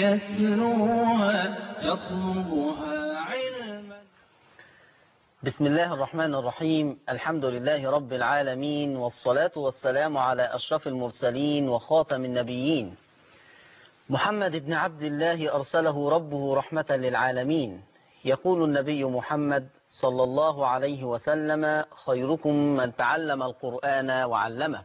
يتلوها يطلبها علما بسم الله الرحمن الرحيم الحمد لله رب العالمين والصلاة والسلام على أشرف المرسلين وخاتم النبيين محمد بن عبد الله أرسله ربه رحمة للعالمين يقول النبي محمد صلى الله عليه وسلم خيركم من تعلم القرآن وعلمه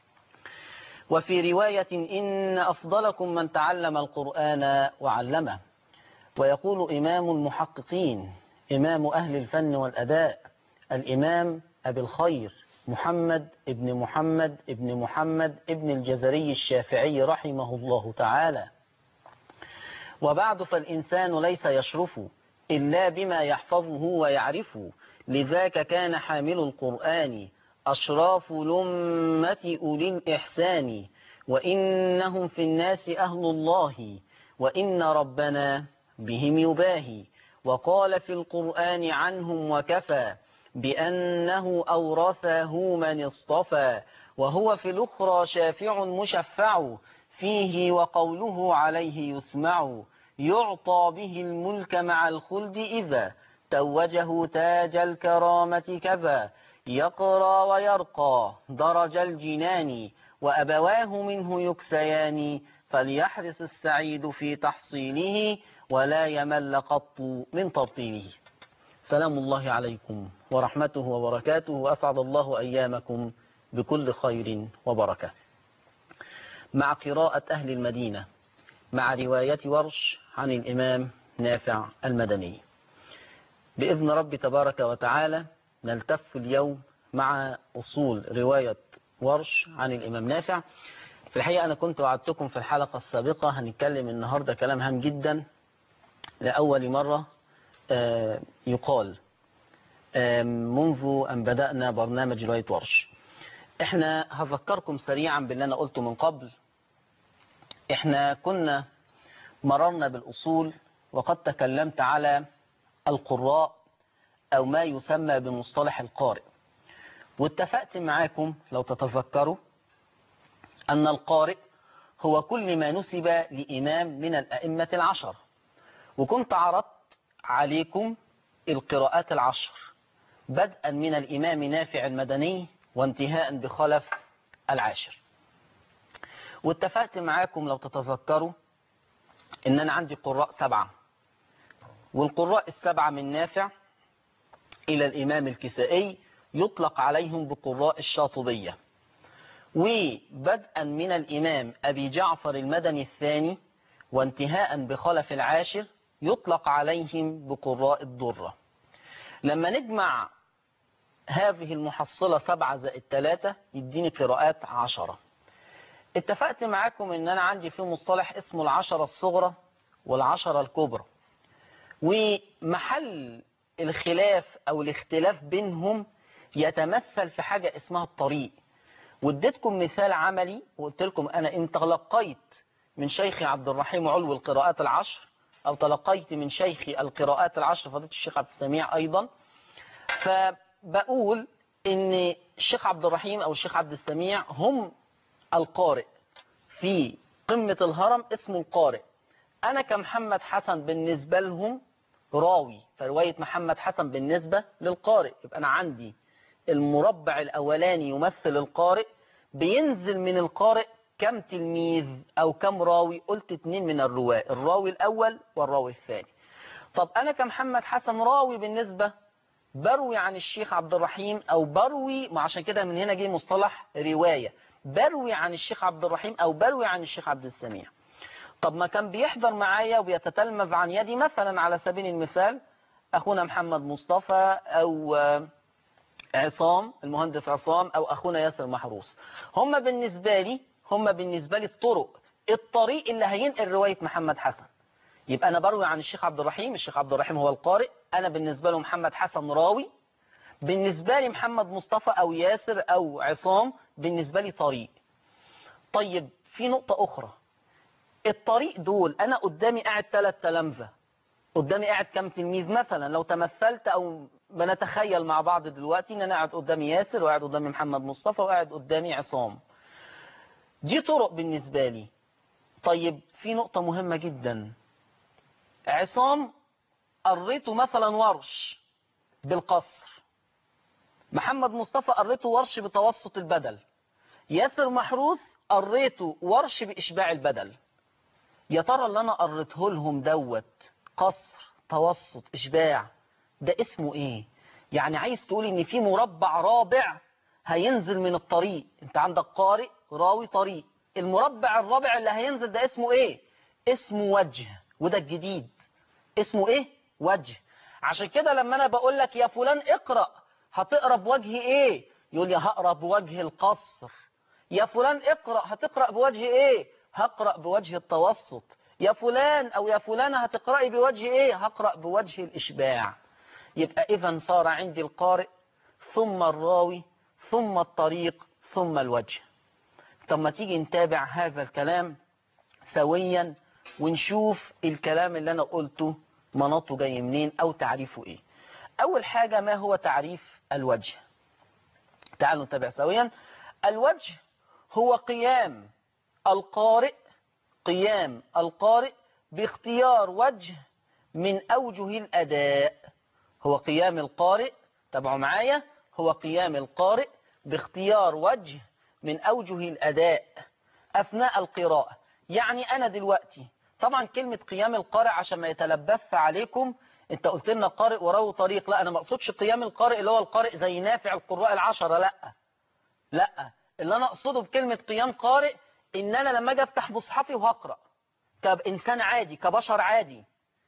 وفي رواية إن أفضلكم من تعلم القرآن وعلمه ويقول إمام المحققين إمام أهل الفن والأداء الإمام أبي الخير محمد ابن محمد ابن محمد ابن الجزري الشافعي رحمه الله تعالى وبعد فالإنسان ليس يشرف إلا بما يحفظه ويعرف لذاك كان حامل القرآن أشراف لمة أولي الإحسان وإنهم في الناس أهل الله وإن ربنا بهم يباهي وقال في القرآن عنهم وكفى بأنه أورثه من اصطفى وهو في الأخرى شافع مشفع فيه وقوله عليه يسمع يعطى به الملك مع الخلد إذا توجه تاج الكرامة كذا يقرى ويرقى درج الجنان وأبواه منه يكسيان فليحرص السعيد في تحصيله ولا يمل قط من ترطيله سلام الله عليكم ورحمته وبركاته وأسعد الله أيامكم بكل خير وبركة مع قراءة أهل المدينة مع رواية ورش عن الإمام نافع المدني بإذن رب تبارك وتعالى نلتف اليوم مع أصول رواية ورش عن الإمام نافع في الحقيقة أنا كنت وعدتكم في الحلقة السابقة هنتكلم النهاردة كلام هام جدا لأول مرة يقال منذ أن بدأنا برنامج رواية ورش احنا هفكركم سريعا باللي أنا قلته من قبل احنا كنا مررنا بالأصول وقد تكلمت على القراء أو ما يسمى بمصطلح القارئ واتفقت معاكم لو تتذكروا أن القارئ هو كل ما نسب لإمام من الأئمة العشر وكنت عرضت عليكم القراءات العشر بدءا من الإمام نافع المدني وانتهاء بخلف العاشر واتفقت معاكم لو تتذكروا ان انا عندي قراء سبعة والقراء السبعة من نافع الى الامام الكسائي يطلق عليهم بقراء الشاطبية وبدءا من الامام ابي جعفر المدني الثاني وانتهاء بخلف العاشر يطلق عليهم بقراء الضرة لما نجمع هذه المحصلة سبعة زائد ثلاثة يديني قراءات عشرة اتفقت معاكم ان انا عندي في مصطلح اسمه العشرة الصغرى والعشرة الكبرى ومحل الخلاف او الاختلاف بينهم يتمثل في حاجة اسمها الطريق واديتكم مثال عملي وقلت لكم انا ان تلقيت من شيخي عبد الرحيم علو القراءات العشر او تلقيت من شيخي القراءات العشر فضيله الشيخ عبد السميع ايضا فبقول ان الشيخ عبد الرحيم او الشيخ عبد السميع هم القارئ في قمة الهرم اسمه القارئ أنا كمحمد حسن بالنسبة لهم راوي فرواية محمد حسن بالنسبة للقارئ يبقى أنا عندي المربع الأولاني يمثل القارئ بينزل من القارئ كم تلميذ أو كم راوي قلت اتنين من الرواة الراوي الأول والراوي الثاني طب أنا كمحمد حسن راوي بالنسبة بروي عن الشيخ عبد الرحيم أو بروي ما عشان كده من هنا جه مصطلح رواية بروي عن الشيخ عبد الرحيم او بروي عن الشيخ عبد السميع طب ما كان بيحضر معايا وبيتتلمذ عن يدي مثلا على سبيل المثال اخونا محمد مصطفى او عصام المهندس عصام او اخونا ياسر محروس هم بالنسبة لي هم بالنسبة لي الطرق الطريق اللي هينقل رواية محمد حسن يبقى انا بروي عن الشيخ عبد الرحيم الشيخ عبد الرحيم هو القارئ انا بالنسبة له محمد حسن راوي بالنسبة لي محمد مصطفى أو ياسر أو عصام بالنسبة لي طريق طيب في نقطة أخرى الطريق دول أنا قدامي قاعد ثلاث تلامذة قدامي قاعد كم تلميذ مثلا لو تمثلت أو بنتخيل مع بعض دلوقتي ان انا قاعد قدامي ياسر وقاعد قدامي محمد مصطفى وقاعد قدامي عصام دي طرق بالنسبة لي طيب في نقطة مهمة جدا عصام قريته مثلا ورش بالقصر محمد مصطفى قريته ورش بتوسط البدل ياسر محروس قريته ورش بإشباع البدل يا ترى اللي أنا قريته لهم دوت قصر توسط إشباع ده اسمه إيه يعني عايز تقول إن في مربع رابع هينزل من الطريق انت عندك قارئ راوي طريق المربع الرابع اللي هينزل ده اسمه ايه اسمه وجه وده الجديد اسمه ايه وجه عشان كده لما انا بقول لك يا فلان اقرأ هتقرأ بوجه ايه يقول لي هقرأ بوجه القصر يا فلان اقرأ هتقرأ بوجه ايه هقرأ بوجه التوسط يا فلان او يا فلانة هتقرأي بوجه ايه هقرأ بوجه الاشباع يبقى اذا صار عندي القارئ ثم الراوي ثم الطريق ثم الوجه طب ما تيجي نتابع هذا الكلام سويا ونشوف الكلام اللي انا قلته مناطه جاي منين او تعريفه ايه اول حاجة ما هو تعريف الوجه تعالوا نتابع سويا الوجه هو قيام القارئ قيام القارئ باختيار وجه من اوجه الاداء هو قيام القارئ تابعوا معايا هو قيام القارئ باختيار وجه من أوجه الأداء أثناء القراءة يعني أنا دلوقتي طبعا كلمة قيام القارئ عشان ما يتلبث عليكم انت قلت لنا قارئ وراوي طريق لا أنا ما اقصدش قيام القارئ اللي هو القارئ زي نافع القراء العشرة لا لا اللي أنا أقصده بكلمة قيام قارئ إن أنا لما أجي أفتح مصحفي وهقرأ كإنسان عادي كبشر عادي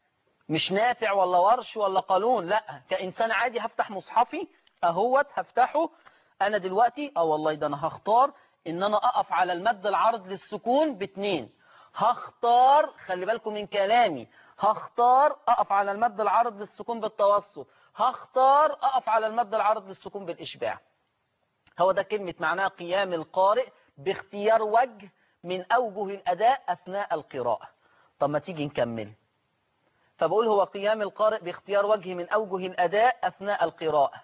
مش نافع ولا ورش ولا قانون لا كإنسان عادي هفتح مصحفي اهوت هفتحه انا دلوقتي اه والله ده انا هختار ان انا اقف على المد العرض للسكون باتنين هختار خلي بالكم من كلامي هختار اقف على المد العرض للسكون بالتوسط هختار اقف على المد العرض للسكون بالاشباع هو ده كلمة معناها قيام القارئ باختيار وجه من اوجه الاداء اثناء القراءة طب ما تيجي نكمل فبقول هو قيام القارئ باختيار وجه من اوجه الاداء اثناء القراءة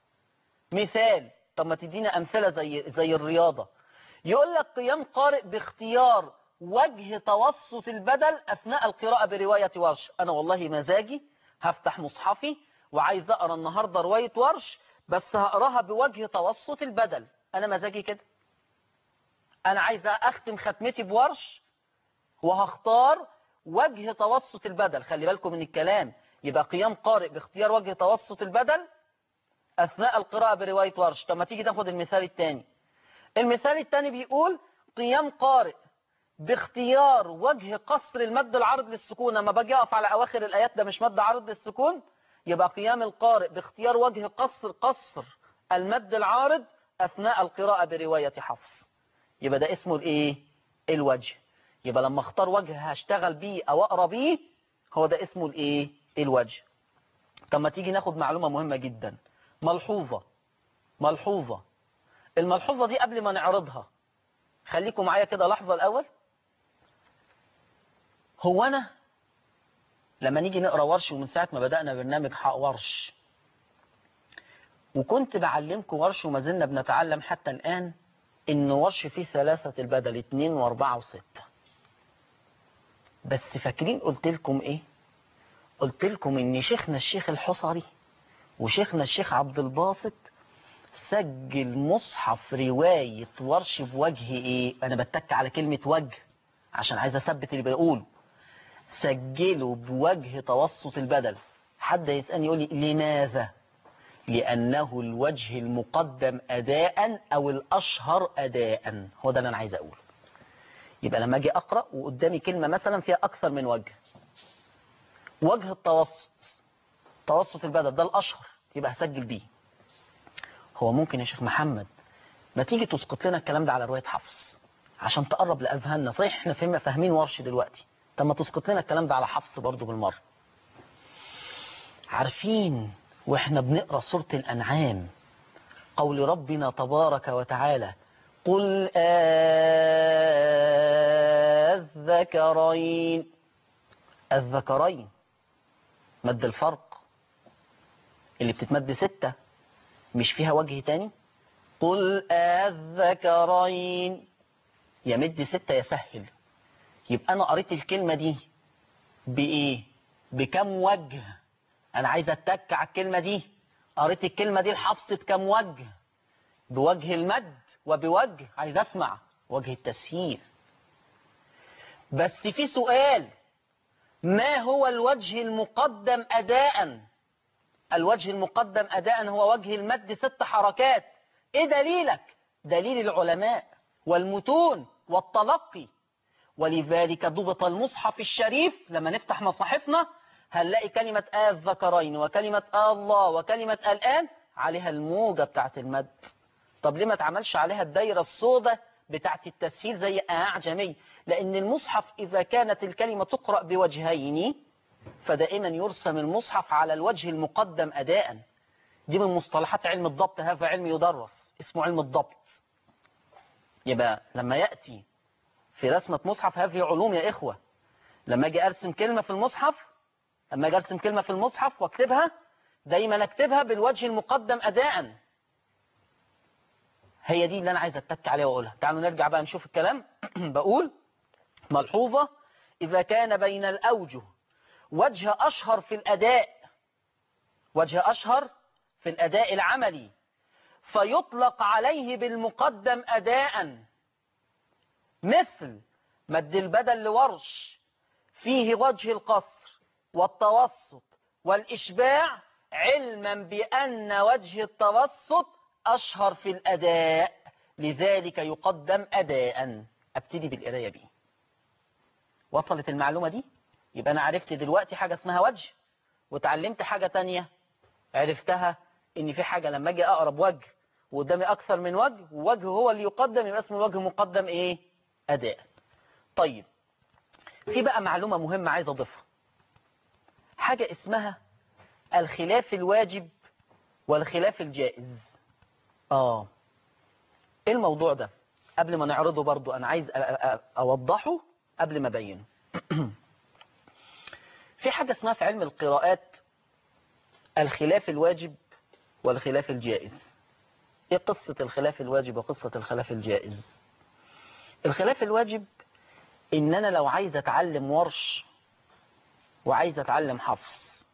مثال طب ما تدينا أمثلة زي, زي الرياضة يقول لك قيام قارئ باختيار وجه توسط البدل أثناء القراءة برواية ورش أنا والله مزاجي هفتح مصحفي وعايز أقرأ النهاردة رواية ورش بس هقراها بوجه توسط البدل أنا مزاجي كده أنا عايز أختم ختمتي بورش وهختار وجه توسط البدل خلي بالكم من الكلام يبقى قيام قارئ باختيار وجه توسط البدل أثناء القراءة برواية ورش طب ما تيجي تاخد المثال الثاني المثال الثاني بيقول قيام قارئ باختيار وجه قصر المد العرض للسكون لما باجي اقف على اواخر الايات ده مش مد عرض للسكون يبقى قيام القارئ باختيار وجه قصر قصر المد العارض اثناء القراءة برواية حفص يبقى ده اسمه الايه الوجه يبقى لما اختار وجه هشتغل بيه او اقرا بيه هو ده اسمه الايه الوجه طب ما تيجي ناخد معلومة مهمة جدا ملحوظة ملحوظة الملحوظة دي قبل ما نعرضها خليكم معايا كده لحظة الأول هو أنا لما نيجي نقرأ ورش ومن ساعة ما بدأنا برنامج حق ورش وكنت بعلمكم ورش وما زلنا بنتعلم حتى الآن إن ورش فيه ثلاثة البدل اتنين واربعة وستة بس فاكرين قلت لكم إيه قلت لكم إن شيخنا الشيخ الحصري وشيخنا الشيخ عبد الباسط سجل مصحف رواية ورش بوجه ايه انا بتك على كلمة وجه عشان عايز اثبت اللي بقوله سجله بوجه توسط البدل حد يسألني يقول لي لماذا لأنه الوجه المقدم أداء أو الأشهر أداء هو ده اللي أنا عايز أقوله يبقى لما أجي أقرأ وقدامي كلمة مثلا فيها أكثر من وجه وجه التوسط توسط البدل ده الأشهر يبقى هسجل بيه هو ممكن يا شيخ محمد ما تيجي تسقط لنا الكلام ده على رواية حفص عشان تقرب لأذهاننا صحيح احنا فهم فاهمين ورش دلوقتي طب ما تسقط لنا الكلام ده على حفص برضه بالمرة عارفين واحنا بنقرأ سورة الأنعام قول ربنا تبارك وتعالى قل الذكرين الذكرين مد الفرق اللي بتتمد ستة مش فيها وجه تاني قل الذكرين يا مد ستة يسهل يبقى أنا قريت الكلمة دي بإيه بكم وجه أنا عايز أتك على الكلمة دي قريت الكلمة دي لحفصة كم وجه بوجه المد وبوجه عايز أسمع وجه التسهيل بس في سؤال ما هو الوجه المقدم أداء الوجه المقدم أداء هو وجه المد ست حركات إيه دليلك دليل العلماء والمتون والتلقي ولذلك ضبط المصحف الشريف لما نفتح مصاحفنا هنلاقي كلمة آه الذكرين وكلمة آه الله وكلمة الآن عليها الموجة بتاعت المد طب ليه ما تعملش عليها الدايرة السوداء بتاعت التسهيل زي أعجمي لأن المصحف إذا كانت الكلمة تقرأ بوجهين فدائما يرسم المصحف على الوجه المقدم أداء دي من مصطلحات علم الضبط هذا علم يدرس اسمه علم الضبط يبقى لما يأتي في رسمة مصحف هذه علوم يا إخوة لما أجي أرسم كلمة في المصحف لما أجي أرسم كلمة في المصحف واكتبها دايما اكتبها بالوجه المقدم أداء هي دي اللي أنا عايز أتك عليها وأقولها تعالوا نرجع بقى نشوف الكلام بقول ملحوظة إذا كان بين الأوجه وجه أشهر في الأداء وجه أشهر في الأداء العملي فيطلق عليه بالمقدم أداء مثل مد البدل لورش فيه وجه القصر والتوسط والإشباع علما بأن وجه التوسط أشهر في الأداء لذلك يقدم أداء أبتدي بالقراية بيه وصلت المعلومة دي يبقى أنا عرفت دلوقتي حاجة اسمها وجه وتعلمت حاجة تانية عرفتها إن في حاجة لما أجي أقرب وجه وقدامي أكثر من وجه ووجه هو اللي يقدم يبقى اسمه الوجه مقدم إيه أداء طيب في بقى معلومة مهمة عايز أضيفها حاجة اسمها الخلاف الواجب والخلاف الجائز آه إيه الموضوع ده قبل ما نعرضه برضو أنا عايز أوضحه قبل ما أبينه في حاجة اسمها في علم القراءات الخلاف الواجب والخلاف الجائز ايه قصة الخلاف الواجب وقصة الخلاف الجائز الخلاف الواجب ان انا لو عايز اتعلم ورش وعايز اتعلم حفص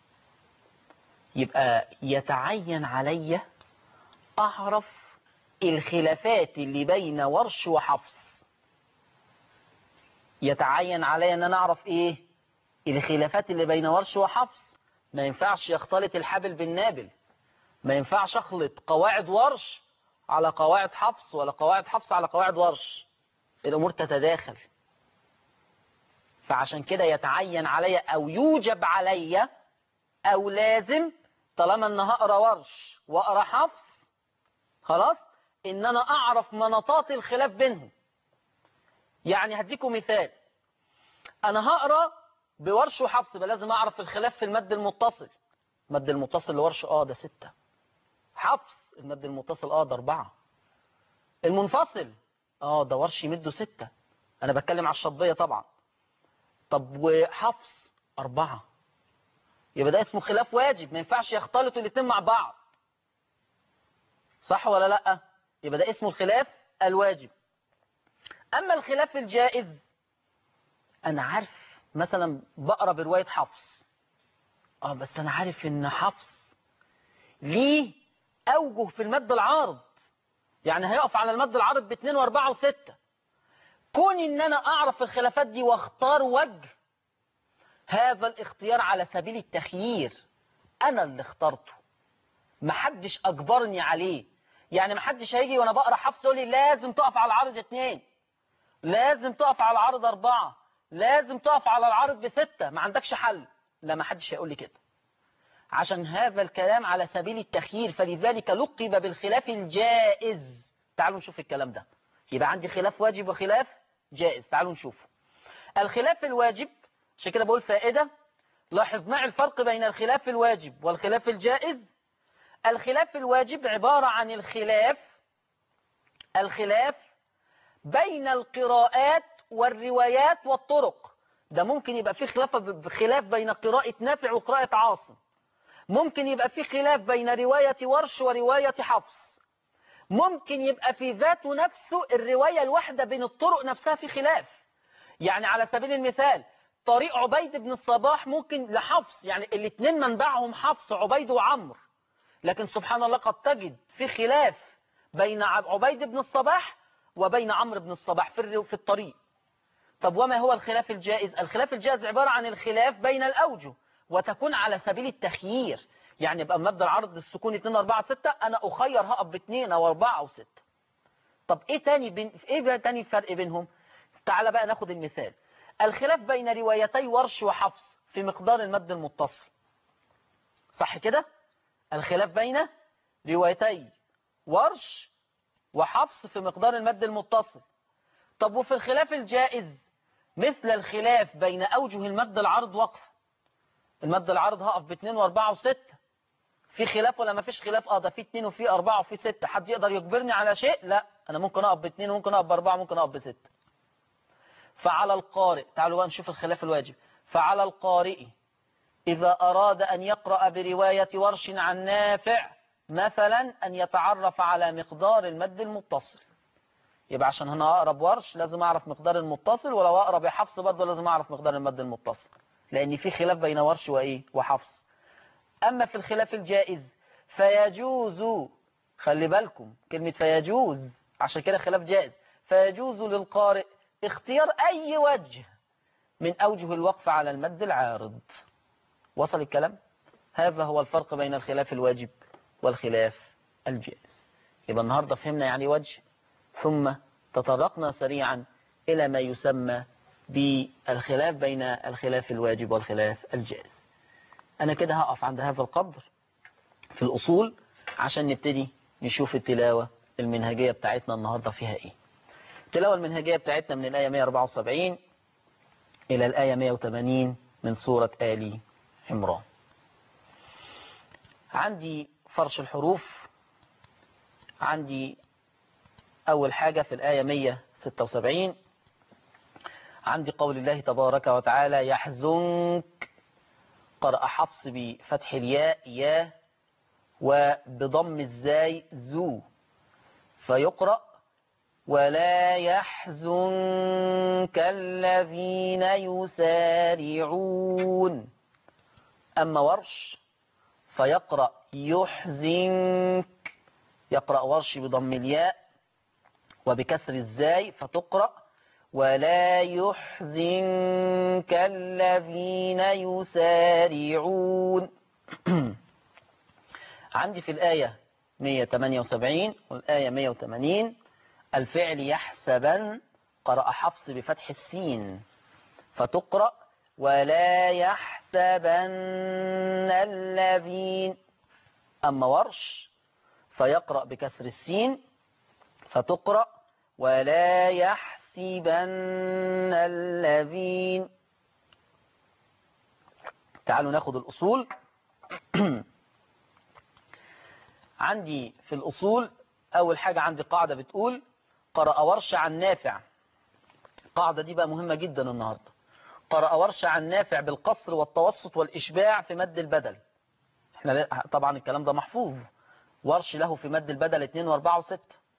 يبقى يتعين عليا اعرف الخلافات اللي بين ورش وحفص يتعين عليا ان انا اعرف ايه الخلافات اللي بين ورش وحفص ما ينفعش يختلط الحبل بالنابل ما ينفعش اخلط قواعد ورش على قواعد حفص ولا قواعد حفص على قواعد ورش الامور تتداخل فعشان كده يتعين عليا او يوجب عليا او لازم طالما ان هقرا ورش واقرا حفص خلاص ان انا اعرف مناطات الخلاف بينهم يعني هديكم مثال انا هقرا بورش وحفص يبقى لازم اعرف الخلاف في المد المتصل المد المتصل لورش اه ده ستة حفص المد المتصل اه ده اربعة المنفصل اه ده ورش يمده ستة انا بتكلم على الشطبية طبعا طب وحفص اربعة يبقى ده اسمه خلاف واجب ما ينفعش يختلطوا الاتنين مع بعض صح ولا لا يبقى ده اسمه الخلاف الواجب اما الخلاف الجائز انا عارف مثلا بقرا برواية حفص اه بس انا عارف ان حفص ليه اوجه في المد العارض يعني هيقف على المد العارض باثنين واربعة وستة كون ان انا اعرف الخلافات دي واختار وجه هذا الاختيار على سبيل التخيير انا اللي اخترته محدش اجبرني عليه يعني محدش هيجي وانا بقرا حفص يقول لي لازم تقف على العارض اتنين لازم تقف على العارض اربعة لازم تقف على العارض بستة ما عندكش حل لا ما حدش هيقول لي كده عشان هذا الكلام على سبيل التخيير فلذلك لقب بالخلاف الجائز تعالوا نشوف الكلام ده يبقى عندي خلاف واجب وخلاف جائز تعالوا نشوفه الخلاف الواجب عشان كده بقول فائدة لاحظ معي الفرق بين الخلاف الواجب والخلاف الجائز الخلاف الواجب عبارة عن الخلاف الخلاف بين القراءات والروايات والطرق ده ممكن يبقى في خلاف خلاف بين قراءة نافع وقراءة عاصم ممكن يبقى في خلاف بين رواية ورش ورواية حفص ممكن يبقى في ذات نفسه الرواية الواحدة بين الطرق نفسها في خلاف يعني على سبيل المثال طريق عبيد بن الصباح ممكن لحفص يعني الاثنين منبعهم حفص عبيد وعمر لكن سبحان الله قد تجد في خلاف بين عبيد بن الصباح وبين عمرو بن الصباح في في الطريق طب وما هو الخلاف الجائز الخلاف الجائز عبارة عن الخلاف بين الأوجه وتكون على سبيل التخيير يعني يبقى مبدأ العرض السكون 2 4 6 أنا أخير هقف باثنين أو 4 أو 6 طب إيه تاني بين إيه بقى تاني الفرق بينهم تعال بقى ناخد المثال الخلاف بين روايتي ورش وحفص في مقدار المد المتصل صح كده الخلاف بين روايتي ورش وحفص في مقدار المد المتصل طب وفي الخلاف الجائز مثل الخلاف بين أوجه المد العرض وقف المد العرض هقف باثنين واربعة وستة في خلاف ولا ما فيش خلاف اه ده في اتنين وفي اربعة وفي ستة حد يقدر يجبرني على شيء لا انا ممكن اقف باثنين وممكن اقف باربعة وممكن اقف بستة فعلى القارئ تعالوا بقى نشوف الخلاف الواجب فعلى القارئ إذا أراد أن يقرأ برواية ورش عن نافع مثلا أن يتعرف على مقدار المد المتصل يبقى عشان هنا أقرب ورش لازم أعرف مقدار المتصل ولو أقرب يا حفص برضه لازم أعرف مقدار المد المتصل لأن في خلاف بين ورش وإيه وحفص أما في الخلاف الجائز فيجوز خلي بالكم كلمة فيجوز عشان كده خلاف جائز فيجوز للقارئ اختيار أي وجه من أوجه الوقف على المد العارض وصل الكلام هذا هو الفرق بين الخلاف الواجب والخلاف الجائز يبقى النهاردة فهمنا يعني وجه ثم تطرقنا سريعا إلى ما يسمى بالخلاف بين الخلاف الواجب والخلاف الجائز أنا كده هقف عند هذا القدر في الأصول عشان نبتدي نشوف التلاوة المنهجية بتاعتنا النهاردة فيها إيه التلاوة المنهجية بتاعتنا من الآية 174 إلى الآية 180 من سورة آل عمران عندي فرش الحروف عندي أول حاجة في الآية 176 عندي قول الله تبارك وتعالى يحزنك قرأ حفص بفتح الياء يا وبضم الزاي زو فيقرأ ولا يحزنك الذين يسارعون أما ورش فيقرأ يحزنك يقرأ ورش بضم الياء وبكسر الزاي فتقرأ ولا يحزنك الذين يسارعون عندي في الآية 178 والآية 180 الفعل يحسبن قرأ حفص بفتح السين فتقرأ ولا يحسبن الذين أما ورش فيقرأ بكسر السين فتقرأ ولا يحسبن الذين تعالوا ناخد الأصول عندي في الأصول أول حاجة عندي قاعدة بتقول قرأ ورش عن نافع القاعدة دي بقى مهمة جدا النهاردة قرأ ورش عن نافع بالقصر والتوسط والإشباع في مد البدل احنا طبعا الكلام ده محفوظ ورش له في مد البدل 2 و4 و6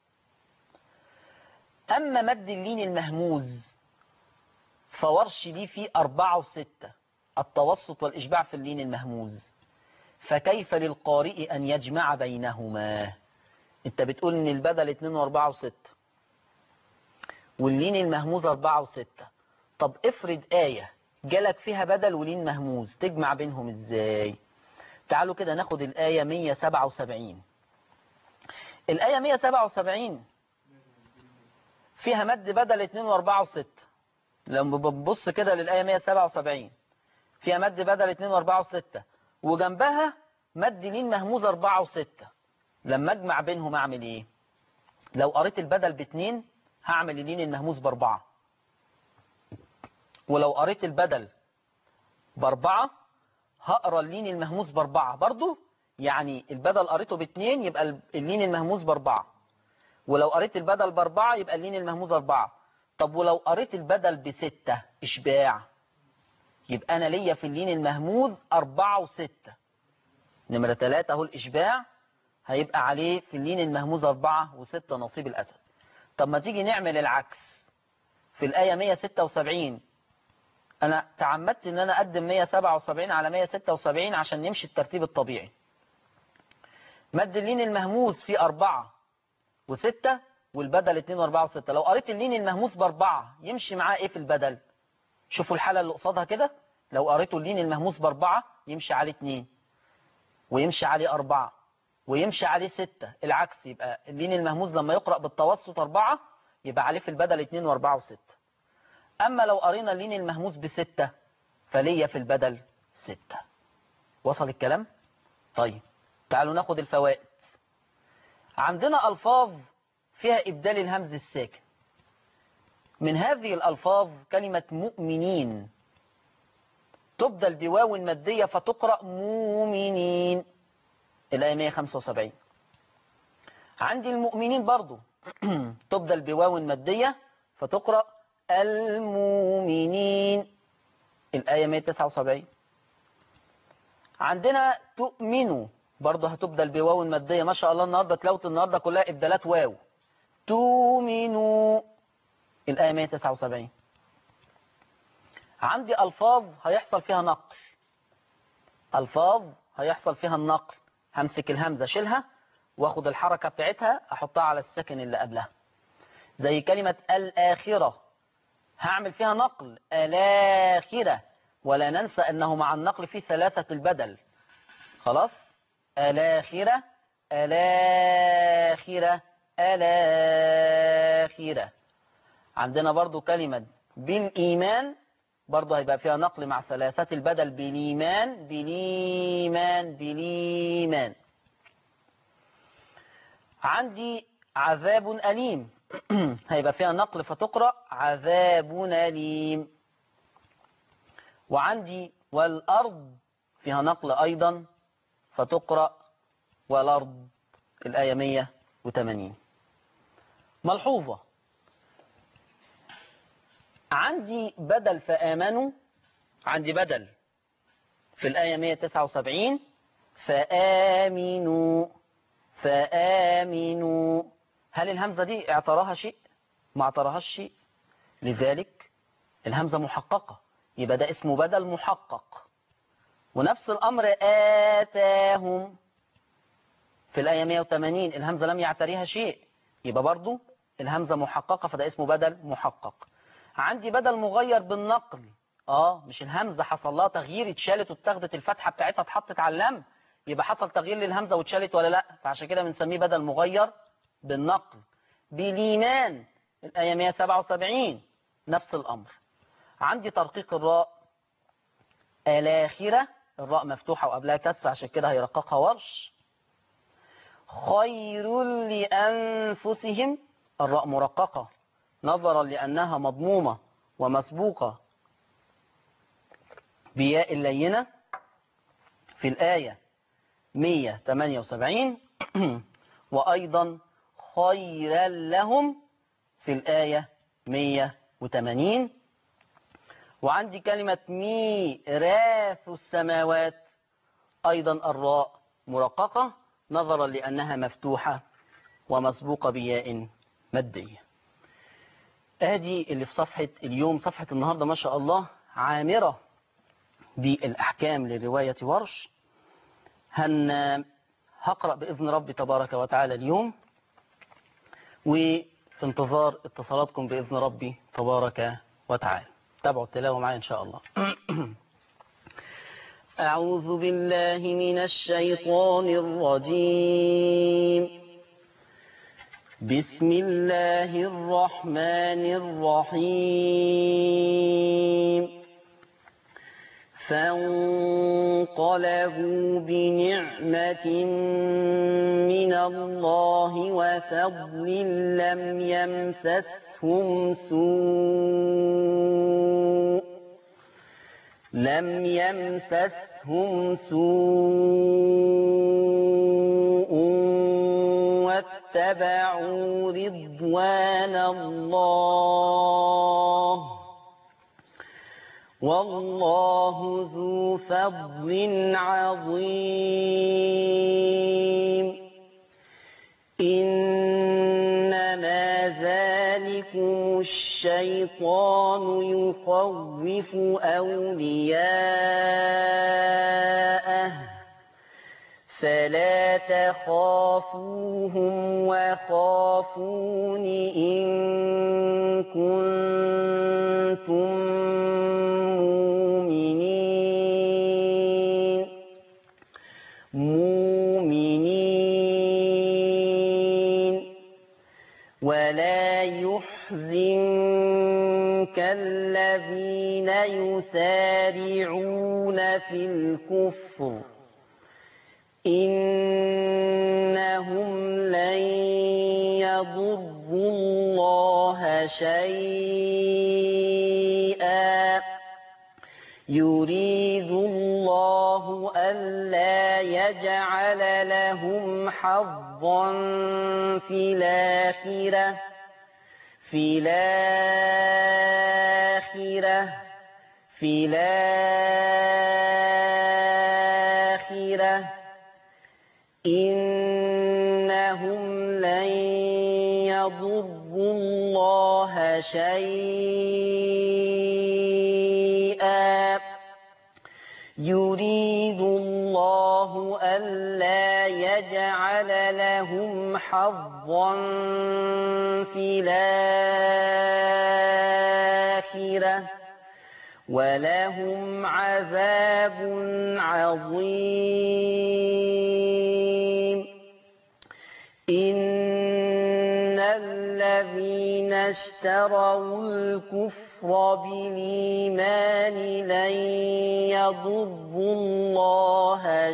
أما مد اللين المهموز فورش ليه فيه 4 و6 التوسط والإشباع في اللين المهموز فكيف للقارئ أن يجمع بينهما انت بتقول ان البدل 2 و4 و6 واللين المهموز 4 و6 طب افرض آية جالك فيها بدل ولين مهموز تجمع بينهم ازاي تعالوا كده ناخد الآية 177 الآية 177 فيها مد بدل 2 و4 و6 لما بنبص كده للآية 177 فيها مد بدل 2 و4 و6 وجنبها مد لين مهموز 4 و6 لما اجمع بينهم اعمل ايه لو قريت البدل باتنين هعمل اللين المهموز باربعة ولو قريت البدل باربعة هقرا اللين المهموز باربعة برضو يعني البدل قريته باتنين يبقى اللين المهموز باربعة ولو قريت البدل باربعة يبقى اللين المهموز اربعة طب ولو قريت البدل بستة اشباع يبقى انا ليا في اللين المهموز اربعة وستة نمرة ثلاثة اهو الاشباع هيبقى عليه في اللين المهموز أربعة وستة نصيب الأسد طب ما تيجي نعمل العكس في الآية 176 أنا تعمدت إن أنا أقدم 177 على 176 عشان نمشي الترتيب الطبيعي مد اللين المهموس فيه أربعة وستة والبدل اتنين واربعة وستة لو قريت اللين المهموس باربعة يمشي معاه ايه في البدل شوفوا الحالة اللي قصادها كده لو قريتوا اللين المهموس باربعة يمشي عليه اتنين ويمشي عليه أربعة ويمشي عليه ستة العكس يبقى اللين المهموس لما يقرأ بالتوسط أربعة يبقى عليه في البدل اتنين واربعة وستة أما لو قرينا اللين المهموس بستة فليا في البدل ستة وصل الكلام؟ طيب تعالوا ناخد الفوائد عندنا ألفاظ فيها إبدال الهمز الساكن من هذه الألفاظ كلمة مؤمنين تبدل بواو مادية فتقرأ مؤمنين الآية 175 عندي المؤمنين برضو تبدل بواو مادية فتقرأ المؤمنين الآية 179 عندنا تؤمنوا برضه هتبدل بواو مادية ما شاء الله النهاردة تلاوة النهاردة كلها إبدالات واو تؤمنوا الآية 179 عندي ألفاظ هيحصل فيها نقل ألفاظ هيحصل فيها النقل همسك الهمزة شيلها واخد الحركة بتاعتها احطها على السكن اللي قبلها زي كلمة الآخرة هعمل فيها نقل الآخرة ولا ننسى أنه مع النقل فيه ثلاثة البدل خلاص الآخرة الآخرة الآخرة عندنا برضو كلمة بالإيمان برضو هيبقى فيها نقل مع ثلاثة البدل بالإيمان بالإيمان بالإيمان عندي عذاب أليم هيبقى فيها نقل فتقرأ عذاب أليم وعندي والأرض فيها نقل أيضا فتقرأ والأرض الآية 180 ملحوظة عندي بدل فآمنوا عندي بدل في الآية 179 فآمنوا فآمنوا هل الهمزة دي اعتراها شيء ما اعتراهاش شيء لذلك الهمزة محققة يبقى ده اسمه بدل محقق ونفس الأمر آتاهم في الآية 180 الهمزة لم يعتريها شيء يبقى برضو الهمزة محققة فده اسمه بدل محقق عندي بدل مغير بالنقل اه مش الهمزة حصل لها تغيير اتشالت واتخذت الفتحة بتاعتها اتحطت على اللم يبقى حصل تغيير للهمزة واتشالت ولا لا فعشان كده بنسميه بدل مغير بالنقل بالإيمان الآية 177 نفس الأمر عندي ترقيق الراء الآخرة الراء مفتوحة وقبلها كسر عشان كده هيرققها ورش خير لأنفسهم الراء مرققة نظرا لأنها مضمومة ومسبوقة بياء اللينة في الآية 178 وأيضا خيرا لهم في الآية 180 وعندي كلمة ميراث السماوات أيضا الراء مرققة نظرا لأنها مفتوحة ومسبوقة بياء مادية ادي اللي في صفحة اليوم صفحة النهاردة ما شاء الله عامرة بالأحكام لرواية ورش هن هقرأ بإذن ربي تبارك وتعالى اليوم وفي انتظار اتصالاتكم بإذن ربي تبارك وتعالى تابعوا التلاوة معي إن شاء الله أعوذ بالله من الشيطان الرجيم بسم الله الرحمن الرحيم فانقلبوا بنعمة من الله وفضل لم يمسسهم سوء لم يمسسهم سوء واتبعوا رضوان الله والله ذو فضل عظيم إنما ذلكم الشيطان يخوف أولياءه فلا تخافوهم وخافون إن كنتم مؤمنين مؤمنين ولا يحزنك الذين يسارعون في الكفر إنهم لن يضروا الله شيئا يريد الله ألا يجعل لهم حظا في الآخرة في الآخرة في الآخرة إنهم لن يضروا الله شيئا يريد الله ألا يجعل لهم حظا في الآخرة ولهم عذاب عظيم إن الذين اشتروا الكفر بالإيمان لن يضروا الله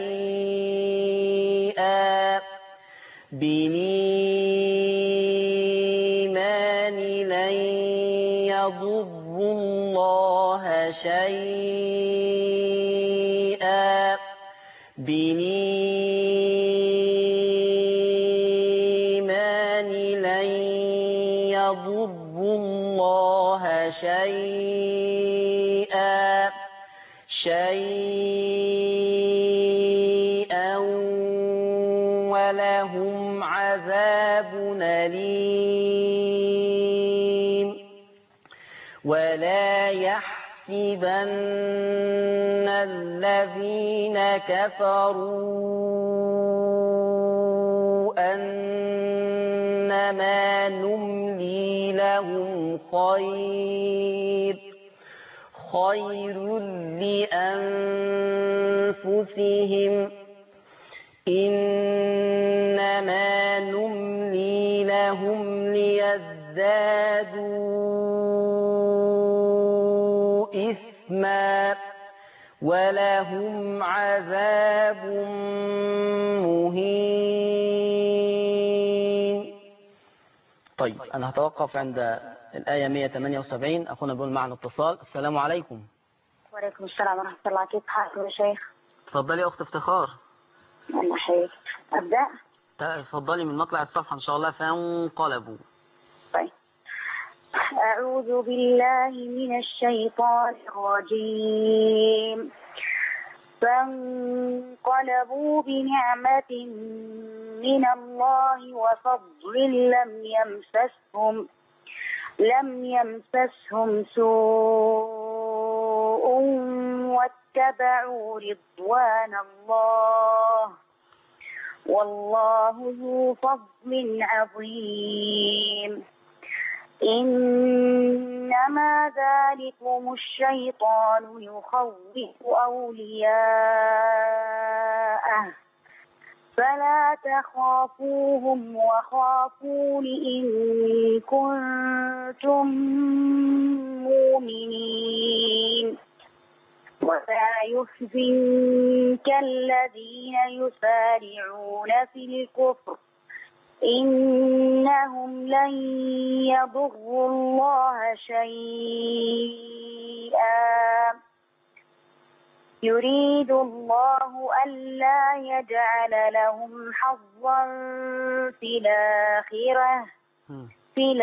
شيئا بالإيمان لن يضروا الله شيئا بالإيمان لن يضروا الله شيئا شيئا ولهم عذاب أليم ولا يحسبن الذين كفروا أنما نملي لهم خير خير لأنفسهم إنما نملي لهم ليزدادوا إثما ولهم عذاب مهين طيب أنا هتوقف عند الآية 178 أخونا بيقول معنا اتصال السلام عليكم وعليكم السلام ورحمة الله كيف حالكم يا شيخ؟ اتفضلي يا أخت افتخار الله يحييك أبدأ؟ اتفضلي من مطلع الصفحة إن شاء الله فانقلبوا طيب أعوذ بالله من الشيطان الرجيم فانقلبوا بنعمة من الله وفضل لم يمسسهم لم يمسسهم سوء واتبعوا رضوان الله والله ذو فضل عظيم إنما ذلكم الشيطان يخوف أولياءه فلا تخافوهم وخافون إن كنتم مؤمنين ولا يحزنك الذين يسارعون في الكفر إنهم لن يضروا الله شيئا يريد الله ألا يجعل لهم حظا في الآخرة في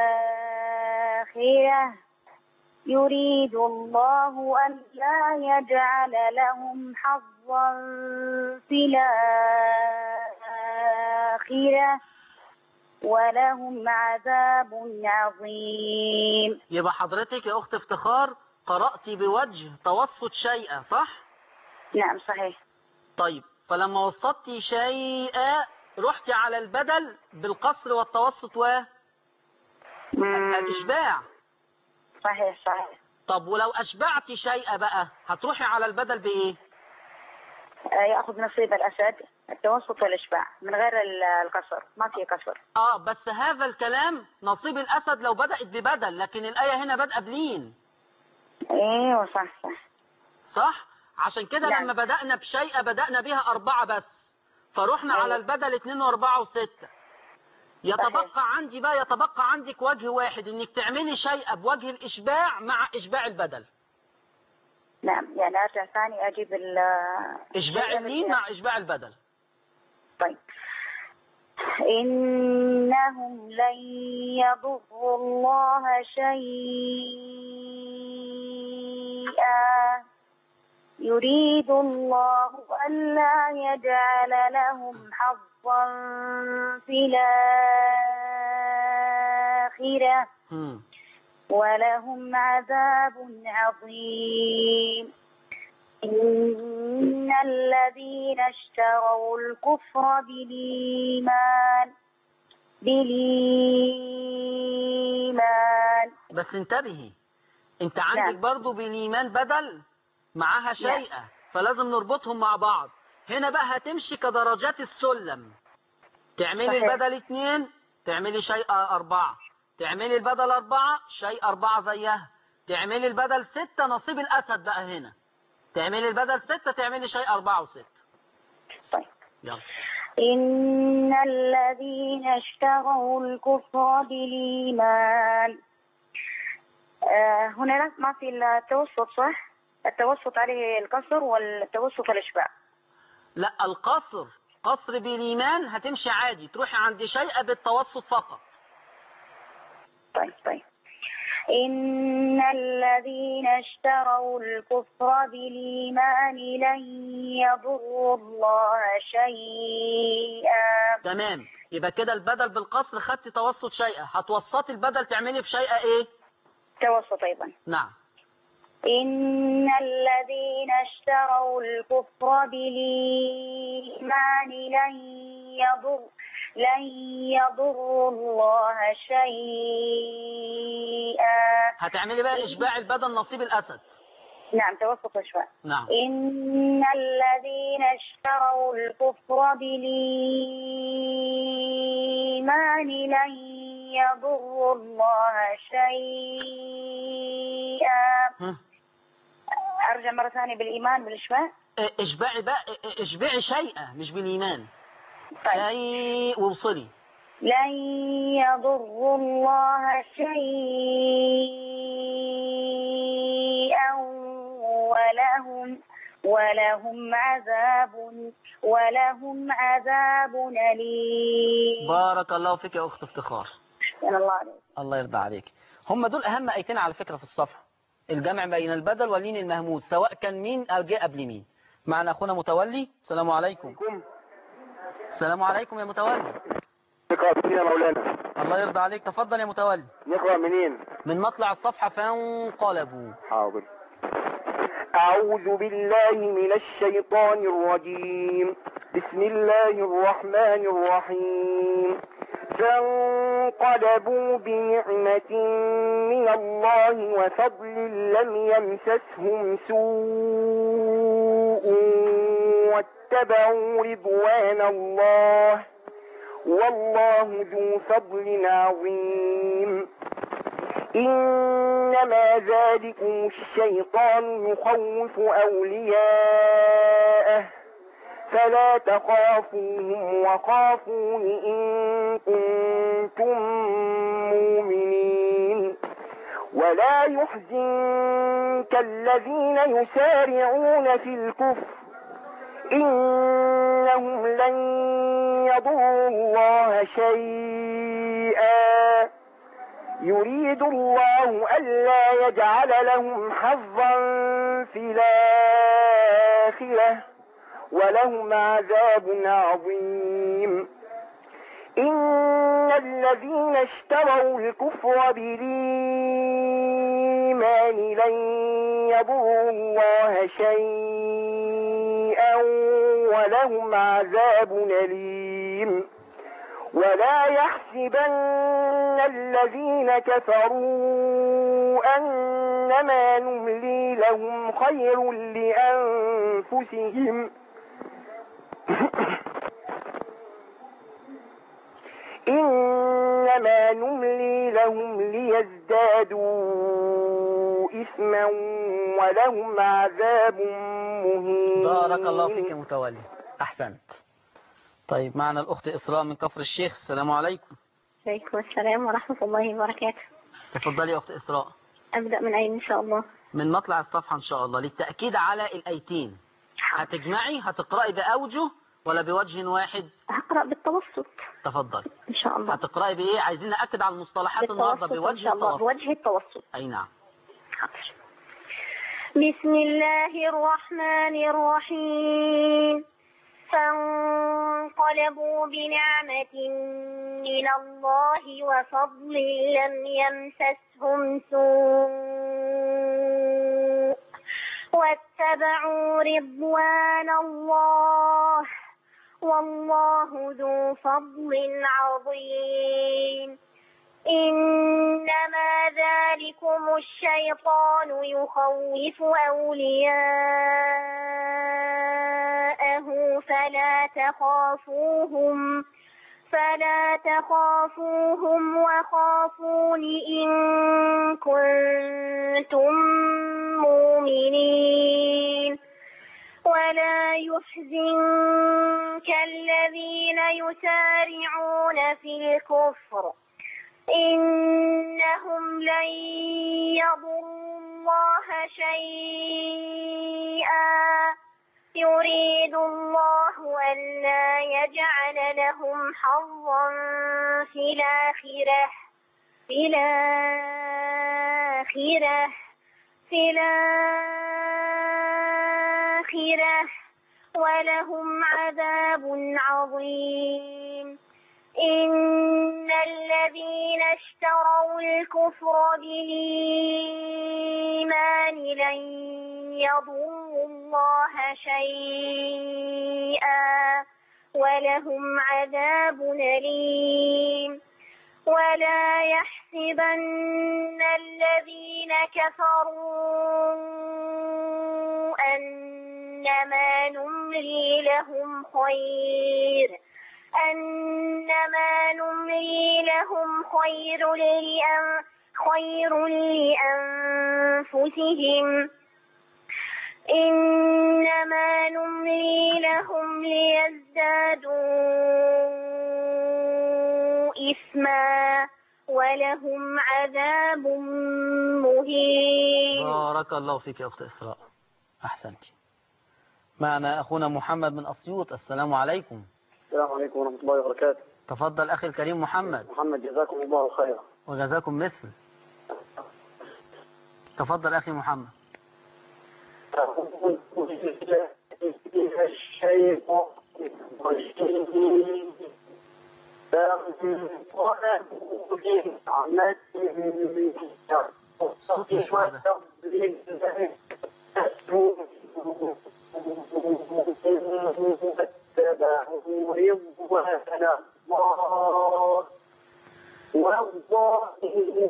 الآخرة يريد الله ألا يجعل لهم حظا في الآخرة ولهم عذاب عظيم يبقى حضرتك يا أخت افتخار قرأتي بوجه توسط شيئا صح؟ نعم صحيح طيب فلما وسطتي شيئا رحتي على البدل بالقصر والتوسط مم. والإشباع صحيح صحيح طب ولو أشبعتي شيئا بقى هتروحي على البدل بإيه؟ آه، يأخذ نصيب الأسد التوسط والإشباع من غير ال- القصر ما في قصر اه بس هذا الكلام نصيب الأسد لو بدأت ببدل لكن الآية هنا بدأ بلين ايوه صح صح صح؟ عشان كده نعم. لما بدأنا بشيء بدأنا بها أربعة بس فرحنا أيوة. على البدل اتنين وأربعة وستة يتبقى عندي بقى يتبقى عندك وجه واحد انك تعملي شيء بوجه الإشباع مع إشباع البدل نعم يعني أرجع ثاني أجيب ال إشباع شيء اللين من- مع إشباع البدل طيب إنهم لن يضروا الله شيئا يريد الله ألا يجعل لهم حظا في الآخرة مم. ولهم عذاب عظيم إن الذين اشتروا الكفر بالإيمان بالإيمان بس انتبهي انت عندك نعم. برضو بالإيمان بدل معاها شيئا فلازم نربطهم مع بعض هنا بقى هتمشي كدرجات السلم تعملي صحيح. البدل اتنين تعملي شيء أربعة تعملي البدل أربعة شيء أربعة زيها تعملي البدل ستة نصيب الأسد بقى هنا تعملي البدل ستة تعملي شيء أربعة وستة طيب يلا إن الذين اشتروا الكفر بالإيمان آه هنا لا- ما في التوسط صح؟ التوسط عليه القصر والتوسط الإشباع لا القصر قصر بالإيمان هتمشي عادي تروحي عند شيء بالتوسط فقط طيب طيب إن الذين اشتروا الكفر بالإيمان لن يضروا الله شيئا تمام يبقى كده البدل بالقصر خدتي توسط شيئا هتوسطي البدل تعملي بشيئا ايه توسط أيضا نعم إن الذين اشتروا الكفر بالإيمان لن يضر لن يضروا الله شيئا هتعملي بقى اشباع البدل نصيب الاسد نعم توسط شوي نعم إن الذين اشتروا الكفر بالإيمان لن يضروا الله شيئا هم. أرجع مرة ثانية بالإيمان بالإشباع اه، اشبعي بقى اه، اشبعي شيئا مش بالايمان طيب شيء ووصلي لن يضروا الله شيئا ولهم ولهم عذاب ولهم عذاب أليم بارك الله فيك يا اخت افتخار من الله عليك الله يرضى عليك هم دول اهم ايتين على فكرة في الصفحة الجمع بين البدل واللين المهموس سواء كان مين او جه قبل مين معنا اخونا متولي السلام عليكم السلام عليكم يا متولي نقرأ منين يا مولانا الله يرضى عليك تفضل يا متولي نقرأ منين من مطلع الصفحة فانقلبوا حاضر أعوذ بالله من الشيطان الرجيم بسم الله الرحمن الرحيم فانقلبوا بنعمة من الله وفضل لم يمسسهم سوء واتبعوا رضوان الله والله ذو فضل عظيم إنما ذلكم الشيطان يخوف أولياءه فلا تخافوهم وخافون إن كنتم مؤمنين ولا يحزنك الذين يسارعون في الكفر إنهم لن يضروا الله شيئا يريد الله ألا يجعل لهم حظا في الآخرة ولهم عذاب عظيم إن الذين اشتروا الكفر بالإيمان لن يضروا الله شيئا ولهم عذاب أليم ولا يحسبن الذين كفروا أنما نملي لهم خير لأنفسهم إنما نملي لهم ليزدادوا إثما ولهم عذاب مهين بارك الله فيك يا متولي أحسنت طيب معنا الأخت إسراء من كفر الشيخ السلام عليكم عليكم السلام ورحمة الله وبركاته تفضلي يا أخت إسراء أبدأ من أين إن شاء الله من مطلع الصفحة إن شاء الله للتأكيد على الأيتين هتجمعي هتقرأي بأوجه ولا بوجه واحد هقرأ بالتوسط تفضل إن شاء الله هتقرأي بإيه عايزين نأكد على المصطلحات النهاردة بالتوسط إن بوجه شاء الله التوسط بوجه التوسط أي نعم حاضر بسم الله الرحمن الرحيم فانقلبوا بنعمة من الله وفضل لم يمسسهم سوء واتبعوا رضوان الله والله ذو فضل عظيم إنما ذلكم الشيطان يخوف أولياءه فلا تخافوهم فلا تخافوهم وخافون إن كنتم مؤمنين ولا يحزنك الذين يسارعون في الكفر إنهم لن يضروا الله شيئا يريد الله ألا يجعل لهم حظا في الآخرة في الآخرة في الآخرة ولهم عذاب عظيم إن الذين اشتروا الكفر بالإيمان لن يضروا الله شيئا ولهم عذاب أليم ولا يحسبن الذين كفروا أنما نملي لهم خير أنما نملي لهم خير لأن خير لأنفسهم إنما نملي لهم ليزدادوا إثما ولهم عذاب مهين بارك الله فيك يا أخت إسراء أحسنتي معنا أخونا محمد من أسيوط السلام عليكم السلام عليكم ورحمة الله وبركاته تفضل أخي الكريم محمد محمد جزاكم الله خيرا وجزاكم مثل تفضل أخي محمد صوت مش واضح. واتبعوا رضوان الله والله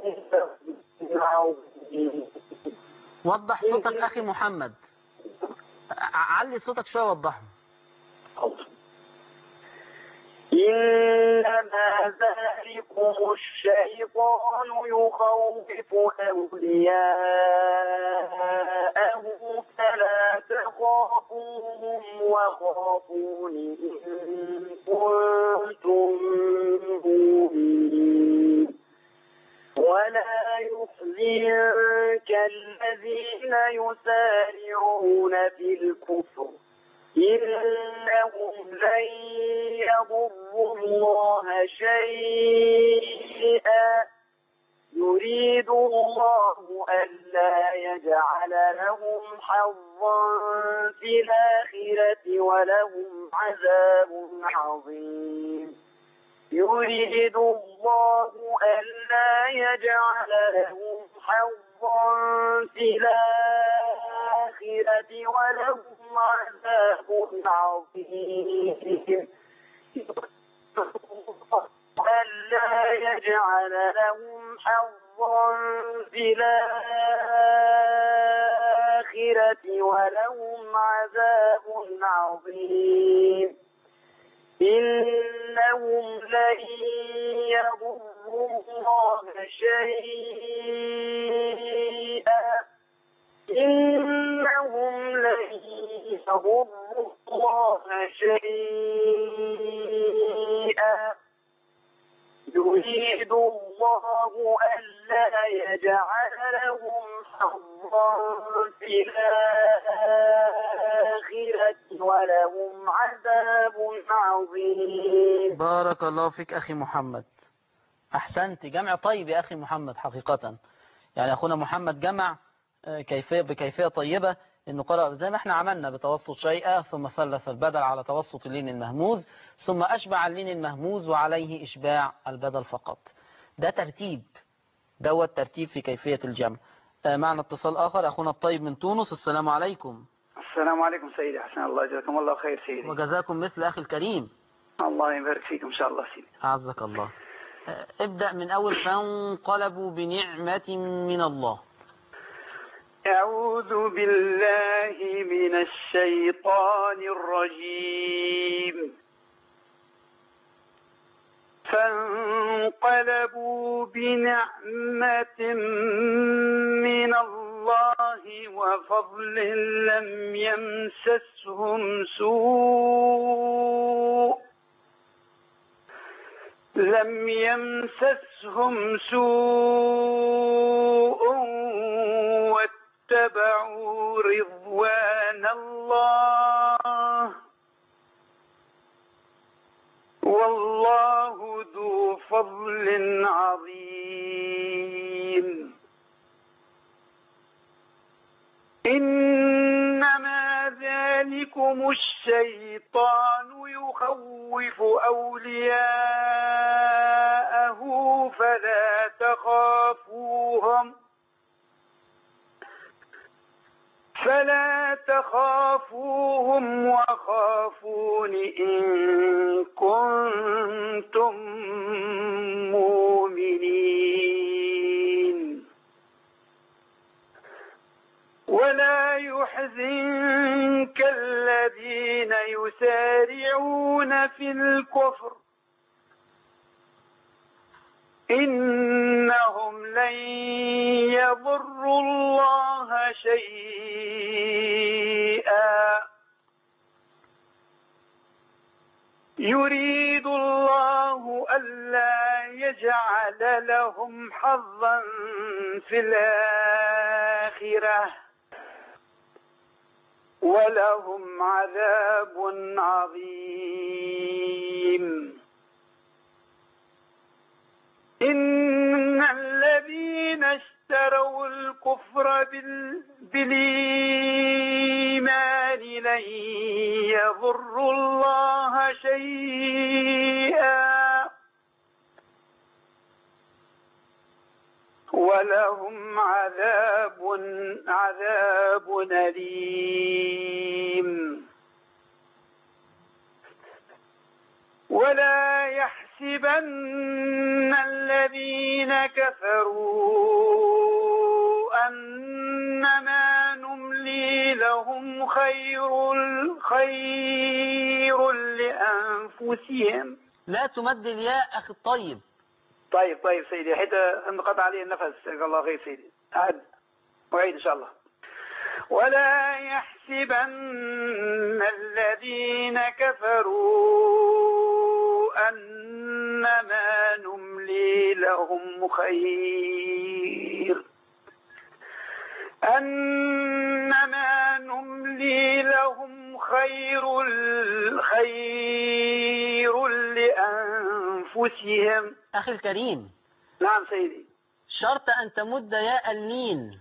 العظيم وضح صوتك أخي محمد ع- علي صوتك شوية وضحه إنما ذلكم الشيطان يخوف أولياءه فلا تخافوهم وخافون إن كنتم مؤمنين ولا يحزنك الذين يسارعون في الكفر إنهم لن يضروا الله شيئا يريد الله ألا يجعل لهم حظا في الآخرة ولهم عذاب عظيم يريد الله ألا يجعل لهم حظا في الآخرة ولهم عذاب عظيم ألا يجعل لهم حظا في الآخرة ولهم عذاب عظيم إنهم لن يضروا الله شيئا إنهم لن يضروا الله شيئا يريد الله ألا يجعل لهم حظا في الآخرة ولهم عذاب عظيم بارك الله فيك أخي محمد أحسنت جمع طيب يا أخي محمد حقيقة يعني أخونا محمد جمع آه، كيفية بكيفية طيبة إنه قرأ زي ما احنا عملنا بتوسط شيئا ثم ثلث البدل على توسط اللين المهموز ثم أشبع اللين المهموز وعليه إشباع البدل فقط ده ترتيب دوت ترتيب في كيفية الجمع آه، معنا اتصال آخر أخونا الطيب من تونس السلام عليكم السلام عليكم سيدي حسن الله جزاكم الله خير سيدي وجزاكم مثل أخي الكريم الله يبارك فيكم إن شاء الله سيدي أعزك الله آه، ابدأ من أول فانقلبوا بنعمة من الله أعوذ بالله من الشيطان الرجيم فانقلبوا بنعمة من الله وفضل لم يمسسهم سوء لم يمسسهم سوء واتبعوا رضوان الله والله ذو فضل عظيم إنما ذلكم الشيطان يخوف أولياءه فلا تخافوهم فلا تخافوهم وخافون إن كنتم مؤمنين ولا يحزنك الذين يسارعون في الكفر إنهم لن يضروا الله شيئا يريد الله ألا يجعل لهم حظا في الآخرة ولهم عذاب عظيم إن الذين اشتروا الكفر بال... بالإيمان لن يضروا الله شيئا ولهم عذاب عذاب أليم ولا يحسبن الذين كفروا أنما نملي لهم خير خير لأنفسهم لا تمد الياء أخي الطيب طيب طيب سيدي حتى انقطع عليه النفس جزاك الله خير سيدي أعد أعيد إن شاء الله ولا يحسبن الذين كفروا أنما نملي لهم خير أنما نملي لهم خير خير لأنفسهم أخي الكريم نعم سيدي شرط أن تمد ياء اللين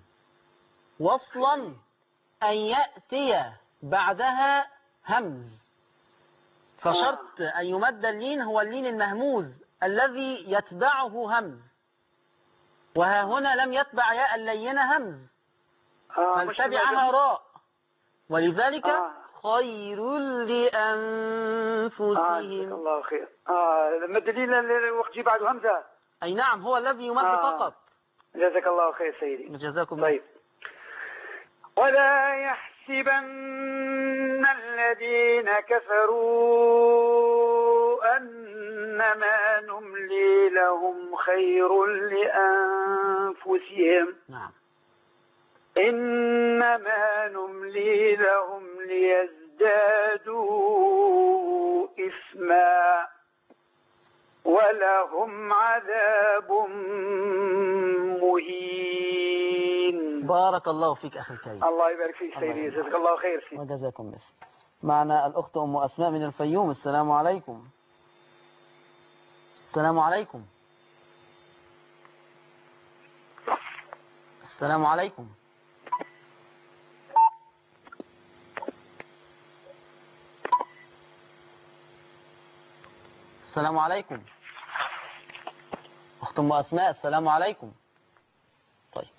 وصلا أن يأتي بعدها همز فشرط أن يمد اللين هو اللين المهموز الذي يتبعه همز وها هنا لم يتبع ياء اللينة همز آه بل مش تبعها راء ولذلك آه. خير آه جزاك لأنفسهم الله خير اه لما الدليل اللي وقت جي بعده همزة أي نعم هو الذي يمد آه. فقط جزاك الله خير سيدي جزاكم الله طيب ولا يحسبن الذين كفروا أنما نملي لهم خير لأنفسهم نعم إنما نملي لهم ليزدادوا إثما ولهم عذاب مهين بارك الله فيك أخي الكريم الله يبارك فيك الله سيدي يبارك. جزاك الله خير سيدي وجزاكم مثل معنا الأخت أم أسماء من الفيوم السلام عليكم السلام عليكم السلام عليكم السلام عليكم أخت أم أسماء السلام عليكم طيب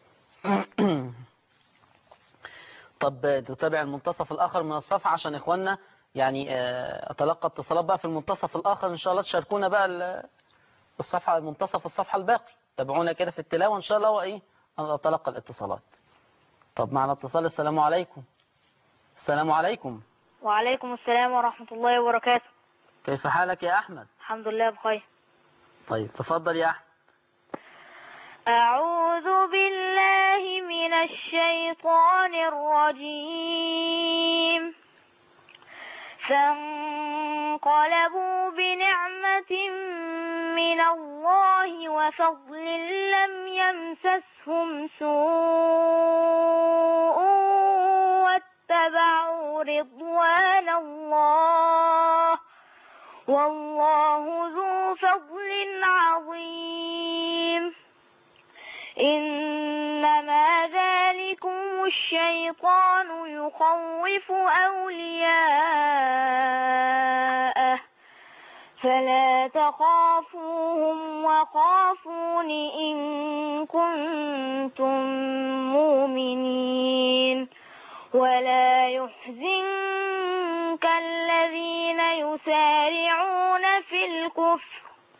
طب نتابع المنتصف الآخر من الصفحة عشان إخواننا يعني آه، أتلقى اتصالات بقى في المنتصف الآخر إن شاء الله تشاركونا بقى ال- الصفحة منتصف الصفحة الباقي تابعونا كده في التلاوة إن شاء الله وإيه أنا أتلقى الاتصالات طب معنا اتصال السلام عليكم السلام عليكم وعليكم السلام ورحمة الله وبركاته كيف حالك يا أحمد الحمد لله بخير طيب تفضل يا أحمد أعوذ بالله من الشيطان الرجيم فانقلبوا بنعمة من الله وفضل لم يمسسهم سوء واتبعوا رضوان الله والله ذو فضل عظيم إنما ذلكم الشيطان يخوف أولياءه فلا تخافوهم وخافون إن كنتم مؤمنين ولا يحزنك الذين يسارعون في الكفر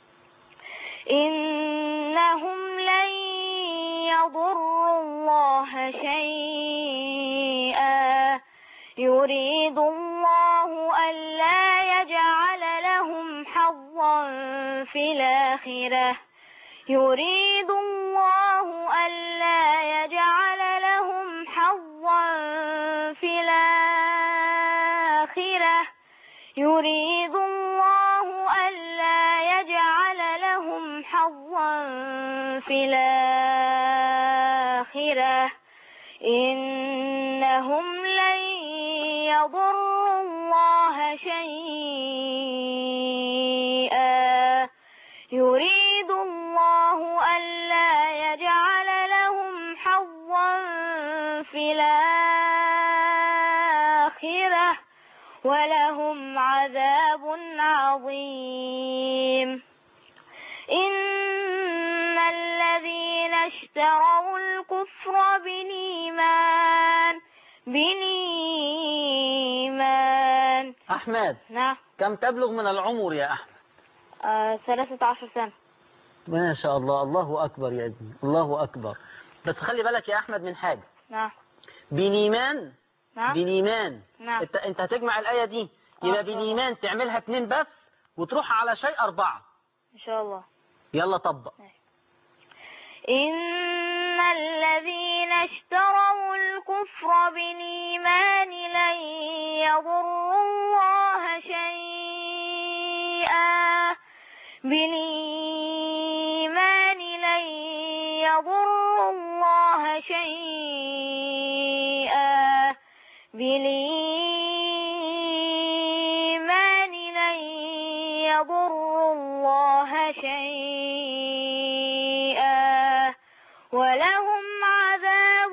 إنهم لن يضروا الله شيئا يريد الله ألا يجعل لهم حظا في الآخرة يريد الله ألا يجعل لهم حظا في الآخرة يريد الله ألا يجعل لهم حظا في الآخرة إنهم لن يضروا الله شيئا يريد الله ألا يجعل لهم حظا في الآخرة ولهم عذاب عظيم إن الذين اشتروا الكفر بالإيمان بالإيمان أحمد نعم كم تبلغ من العمر يا أحمد آه، ثلاثة عشر سنة ما شاء الله الله أكبر يا ابني الله أكبر بس خلي بالك يا أحمد من حاجة نعم بالإيمان نعم بالإيمان نعم. انت, انت هتجمع الآية دي آه، يبقى إن شاء بالإيمان تعملها اتنين بس وتروح على شيء أربعة إن شاء الله يلا طبق إن الذين اشتروا الكفر بالإيمان لن يضروا الله شيئا بالإيمان لن يضروا الله شيئا بالإيمان لن يضروا الله شيئا ولهم عذاب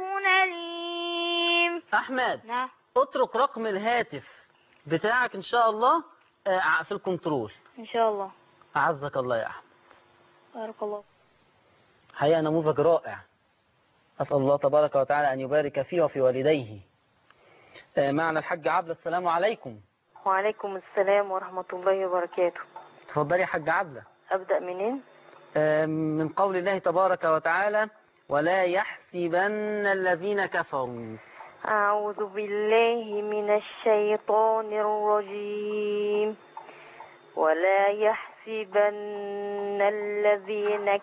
أليم أحمد نعم اترك رقم الهاتف بتاعك إن شاء الله آه، ع- في الكنترول إن شاء الله أعزك الله يا أحمد بارك الله حقيقة نموذج رائع أسأل الله تبارك وتعالى أن يبارك فيه وفي والديه آه، معنا الحاج عبلة السلام عليكم وعليكم السلام ورحمة الله وبركاته تفضلي يا حاج عبلة أبدأ منين؟ آه، من قول الله تبارك وتعالى ولا يحسبن الذين كفروا أعوذ بالله من الشيطان الرجيم ولا يحسبن الذين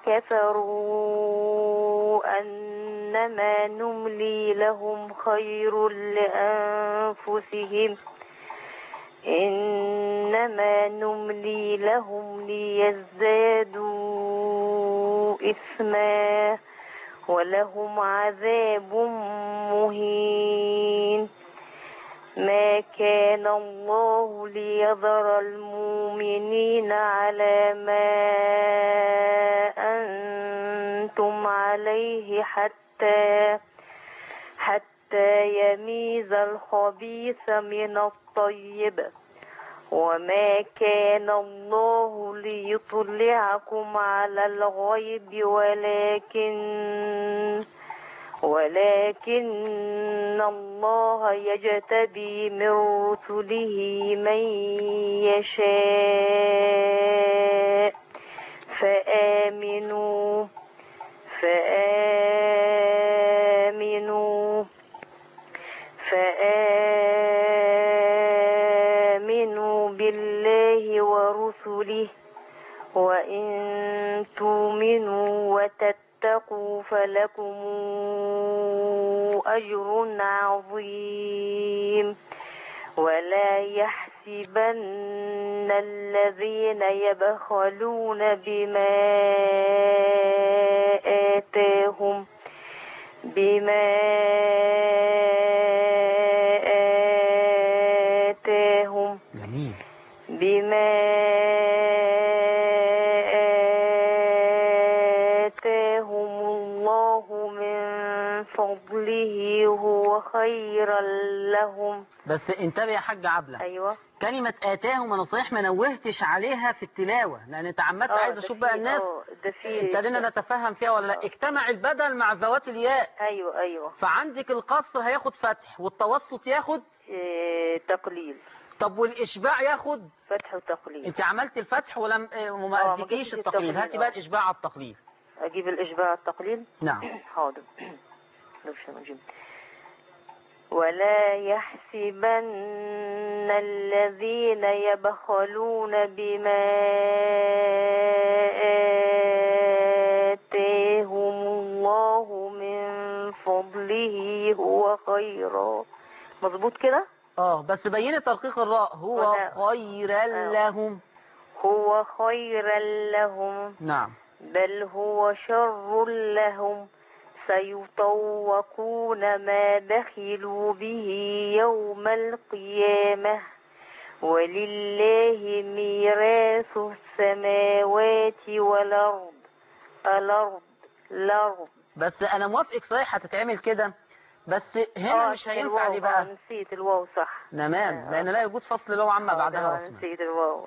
كفروا أنما نملي لهم خير لأنفسهم إنما نملي لهم ليزدادوا إثما ولهم عذاب مهين ما كان الله ليذر المؤمنين على ما أنتم عليه حتى حتى يميز الخبيث من الطيب وما كان الله ليطلعكم على الغيب ولكن ولكن الله يجتبي من رسله من يشاء فآمنوا فآمنوا فآمنوا بالله ورسله وإن تؤمنوا وتتقوا فلكم أجر عظيم ولا يحسبن الذين يبخلون بما آتاهم بما آتاهم جميل بما آتاهم الله من فضله هو خيرا لهم بس انتبه يا حاج عبلة أيوة كلمة آتاهم أنا صحيح ما نوهتش عليها في التلاوة لأن تعمدت آه، عايز ده أشوف في- بقى الناس آه، ده في ابتدينا نتفهم فيها ولا لا آه. اجتمع البدل مع ذوات الياء أيوة أيوة فعندك القصر هياخد فتح والتوسط ياخد إيه تقليل طب والإشباع ياخد فتح وتقليل انت عملت الفتح ولم اه، وما آه، ما اديكيش جبتش التقليل التقليل، هاتي بقى آه. الإشباع على التقليل أجيب الإشباع التقليل نعم حاضر لو شو أجيب. ولا يحسبن الذين يبخلون بما آتاهم الله من فضله هو خيرا مظبوط كده اه بس بيني ترقيق الراء هو ولا- خيرا آه. لهم هو خيرا لهم نعم بل هو شر لهم سيطوقون ما بخلوا به يوم القيامة ولله ميراث السماوات والأرض الأرض الأرض بس انا موافقك صحيح هتتعمل كده بس هنا آه، مش هينفع الواو، ليه بقى آه، نسيت الواو صح تمام آه. لان لا يجوز فصل لو عما بعدها آه، رسما نسيت الواو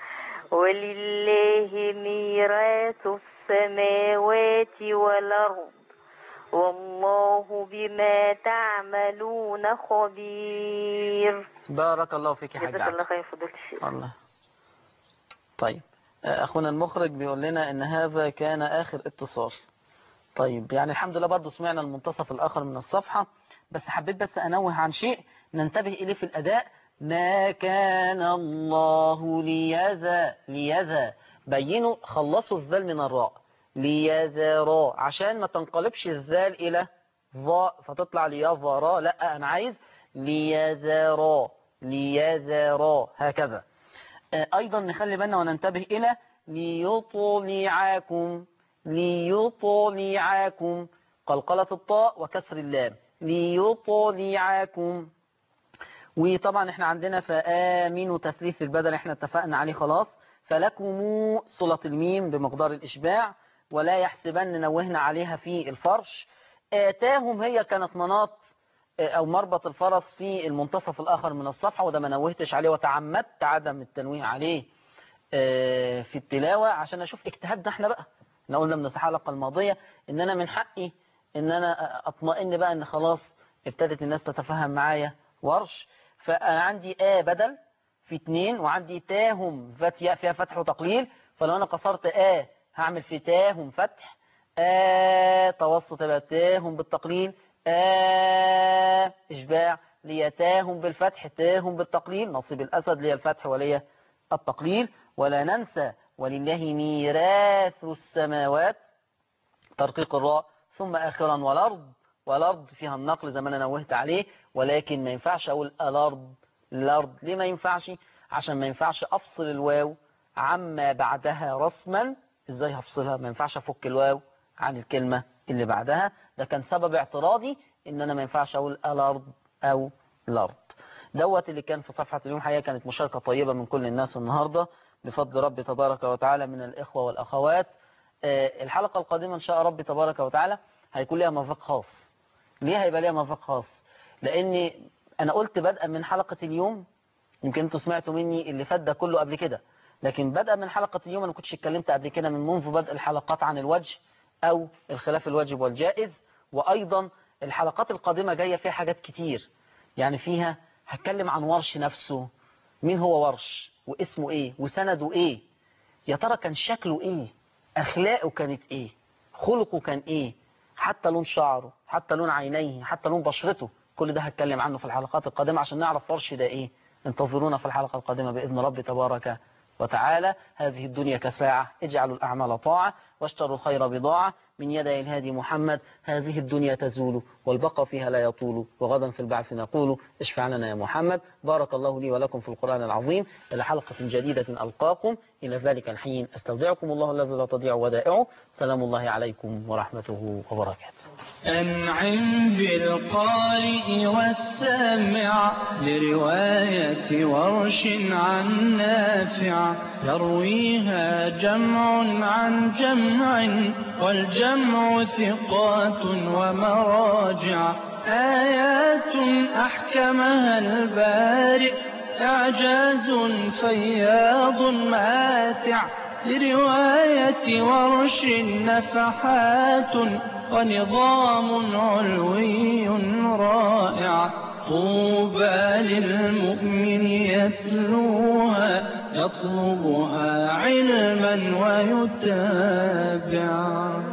ولله ميراث السماوات والأرض والله بما تعملون خبير بارك الله فيك يا حاج جزاك عبد الله خير فضيلة الشيخ الله طيب آه، أخونا المخرج بيقول لنا إن هذا كان آخر اتصال طيب يعني الحمد لله برضو سمعنا المنتصف الآخر من الصفحة بس حبيت بس أنوه عن شيء ننتبه إليه في الأداء ما كان الله ليذا ليذا بينوا خلصوا الذال من الراء ليذرا عشان ما تنقلبش الذال إلى ظاء فتطلع ليذرا لا أنا عايز ليذرا ليذرا هكذا آه، أيضا نخلي بالنا وننتبه إلى ليطلعكم ليطلعكم قلقلة الطاء وكسر اللام ليطلعكم وطبعا احنا عندنا فآمنوا تثليث البدل احنا اتفقنا عليه خلاص فلكم صلة الميم بمقدار الإشباع ولا يحسبن نوهنا عليها في الفرش آتاهم هي كانت مناط أو مربط الفرس في المنتصف الآخر من الصفحة وده ما نوهتش عليه وتعمدت عدم التنويه عليه آه، في التلاوة عشان أشوف اجتهادنا احنا بقى احنا قلنا من الحلقة الماضية إن أنا من حقي إن أنا أطمئن بقى إن خلاص ابتدت الناس تتفهم معايا ورش فأنا عندي آ بدل في اتنين وعندي تاهم فات ياء فيها فتح وتقليل فلو أنا قصرت آ هعمل في تاهم فتح آ توسط يبقى تاهم بالتقليل آ إشباع ليتاهم بالفتح تاهم بالتقليل نصيب الأسد لي الفتح ولي التقليل ولا ننسى ولله ميراث السماوات ترقيق الراء ثم آخرا والأرض والأرض فيها النقل زي ما أنا نوهت عليه ولكن ما ينفعش أقول الأرض الأرض ليه ما ينفعش عشان ما ينفعش أفصل الواو عما بعدها رسما إزاي هفصلها ما ينفعش أفك الواو عن الكلمة اللي بعدها ده كان سبب اعتراضي إن أنا ما ينفعش أقول الأرض أو الأرض دوت اللي كان في صفحة اليوم حقيقة كانت مشاركة طيبة من كل الناس النهاردة بفضل رب تبارك وتعالى من الإخوة والأخوات آه، الحلقة القادمة إن شاء رب تبارك وتعالى هيكون لها مفاق خاص ليه هيبقى ليها مفاق خاص لأن أنا قلت بدءا من حلقة اليوم يمكن انتوا سمعتوا مني اللي فات ده كله قبل كده لكن بدءا من حلقة اليوم أنا ما كنتش اتكلمت قبل كده من منذ بدء الحلقات عن الوجه أو الخلاف الواجب والجائز وأيضا الحلقات القادمة جاية فيها حاجات كتير يعني فيها هتكلم عن ورش نفسه مين هو ورش واسمه ايه وسنده ايه يا ترى كان شكله ايه اخلاقه كانت ايه خلقه كان ايه حتى لون شعره حتى لون عينيه حتى لون بشرته كل ده هتكلم عنه في الحلقات القادمة عشان نعرف ورش ده ايه انتظرونا في الحلقة القادمة بإذن رب تبارك وتعالى هذه الدنيا كساعة اجعلوا الأعمال طاعة واشتروا الخير بضاعة من يدي الهادي محمد هذه الدنيا تزول والبقى فيها لا يطول وغدا في البعث نقول اشفع لنا يا محمد بارك الله لي ولكم في القرآن العظيم إلى حلقة جديدة ألقاكم إلى ذلك الحين استودعكم الله الذي لا تضيع ودائعه سلام الله عليكم ورحمته وبركاته أنعم بالقارئ والسامع لرواية ورش عن نافع يرويها جمع عن جمع والجمع ثقات ومراجع آيات أحكمها البارئ إعجاز فياض ماتع لرواية ورش نفحات ونظام علوي رائع طوبى للمؤمن يتلوها يطلبها علما ويتابع